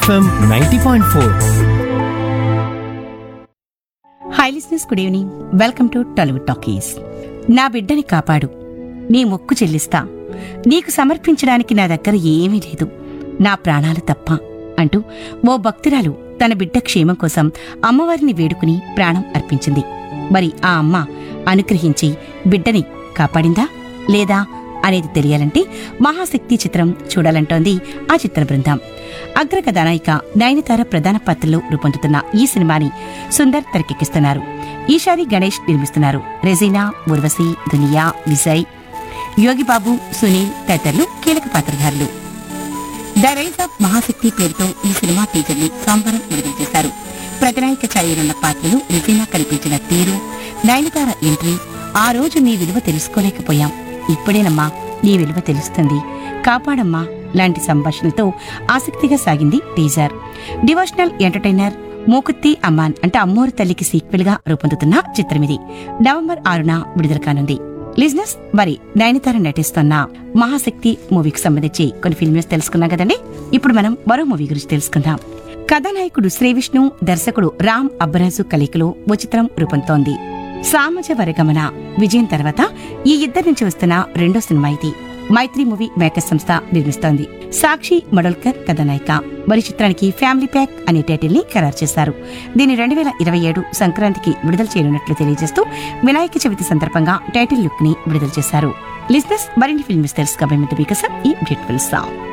FM ninety point four hi listeners good evening welcome to Tollywood talkies నా బిడ్డని కాపాడు నీ మొక్కు చెల్లిస్తా నీకు సమర్పించడానికి నా దగ్గర ఏమీ లేదు నా ప్రాణాలు తప్ప అంటూ ఓ భక్తురాలు తన బిడ్డ క్షేమం కోసం అమ్మవారిని వేడుకుని ప్రాణం అర్పించింది మరి ఆ అమ్మ అనుగ్రహించి బిడ్డని కాపాడిందా లేదా అనేది తెలియాలంటే మహాశక్తి చిత్రం చూడాలంటోంది ఆ చిత్ర బృందం అగ్ర కథానాయిక నయనతార ప్రధాన పాత్రలో రూపొందుతున్న ఈ సినిమాని సుందర్ తెరకెక్కిస్తున్నారు ఈశారి గణేష్ నిర్మిస్తున్నారు రెజీనా ఉర్వశి దునియా విజయ్ యోగిబాబు సునీల్ తదితరులు కీలక పాత్రధారులు ద రైజ్ ఆఫ్ మహాశక్తి పేరుతో ఈ సినిమా టీజర్ ని సోమవారం విడుదల చేశారు ప్రతినాయక ఛాయలున్న పాత్రలు రిజీనా కనిపించిన తీరు నయనతార ఎంట్రీ ఆ రోజు నీ విలువ తెలుసుకోలేకపోయాం ఇప్పుడేనమ్మా నీ విలువ తెలుస్తుంది కాపాడమ్మా లాంటి సంభాషణలతో ఆసక్తిగా సాగింది teaser devotional entertainer Mookuthi Amman అంటే అమ్మోరు తల్లికి సీక్వెల్ గా రూపొందుతున్న చిత్రం ఇది నవంబర్ ఆరున విడుదల కానుంది లిజినెస్ మరి నయనతార నటిస్తున్న మహాశక్తి మూవీకి సంబంధించి కొన్ని ఫిల్మ్స్ తెలుసుకున్నాం కదండి ఇప్పుడు మనం మరో మూవీ గురించి తెలుసుకుందాం కథానాయకుడు శ్రీ విష్ణు దర్శకుడు రామ్ అబ్బరాజు కలయికలో ఓ చిత్రం రూపొందుతోంది సామజ వరగమన విజయం తర్వాత ఈ ఇద్దరి నుంచి వస్తున్న రెండో సినిమా ఇది మైత్రి మూవీ మేకర్స్ సంస్థ నిర్మిస్తోంది సాక్షి మడోల్కర్ కథానాయిక మరి చిత్రానికి ఫ్యామిలీ ప్యాక్ అనే టైటిల్ ని ఖరారు చేశారు దీన్ని రెండు వేల ఇరవై ఏడు సంక్రాంతికి విడుదల చేయనున్నట్లు తెలియజేస్తూ వినాయక చవితి సందర్భంగా టైటిల్ లుక్ ని విడుదల చేశారు లిజినెస్ మరిన్ని ఫిల్మ్స్ తెలుసుకోబోయే ముందు మీకోసం ఈ బ్యూటిఫుల్ సాంగ్